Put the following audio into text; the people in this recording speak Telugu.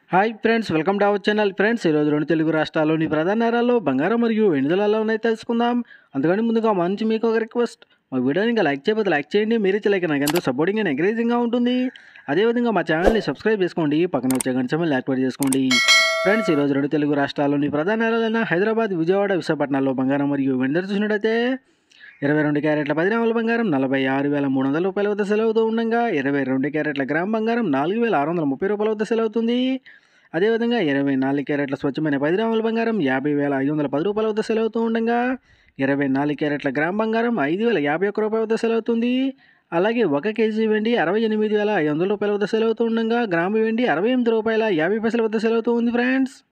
hi friends welcome to our channel friends ఈరోజు రెండు తెలుగు రాష్ట్రాల్లోని ప్రధాన నగరాల్లో బంగారం మరియు వెనుదలలో ఉన్నాయి తెలుసుకుందాం అందుకని ముందుగా మంచి మీకు ఒక రిక్వెస్ట్ మా వీడియోని ఇంకా లైక్ చేయకపోతే లైక్ చేయండి మీరు ఇచ్చే లైక్ నాకు ఎంతో సపోర్టింగ్ అండ్ ఎంకరేజింగ్గా ఉంటుంది అదేవిధంగా మా ఛానల్ని సబ్స్క్రైబ్ చేసుకోండి పక్కన వచ్చే గంట సమయం యాక్టివేట్ చేసుకోండి ఫ్రెండ్స్ ఈరోజు రెండు తెలుగు రాష్ట్రాల్లోని ప్రధాన నగరాలైన హైదరాబాద్ విజయవాడ విశాఖపట్నాల్లో బంగారం మరియు వెండి ధర చూసినట్టయితే ఇరవై రెండు క్యారెట్ల పది గ్రాముల బంగారం నలభై ఆరు వేల మూడు వందల రూపాయల వద్ద సెలవుతూ ఉండగా ఇరవై రెండు క్యారెట్ల గ్రామ్ బంగారం నాలుగు వేల ఆరు వందల ముప్పై రూపాయల వద్ద సెలవుతుంది అదేవిధంగా ఇరవై నాలుగు క్యారెట్ల స్వచ్ఛమైన పది గ్రాముల బంగారం యాభై వేల ఐదు వందల పది రూపాయల వద్ద సెలవుతూ ఉండగా ఇరవై నాలుగు క్యారెట్ల గ్రామ్ బంగారం ఐదు వేల యాభై ఒక్క రూపాయల వద్ద సెలవుతుంది అలాగే ఒక కేజీ వెండి అరవై ఎనిమిది వేల ఐదు వందల రూపాయల వద్ద సెలవుతూ ఉండగా గ్రాము వెండి అరవై ఎనిమిది రూపాయల యాభై పైసల వద్ద సెలవుతూ ఉంది ఫ్రెండ్స్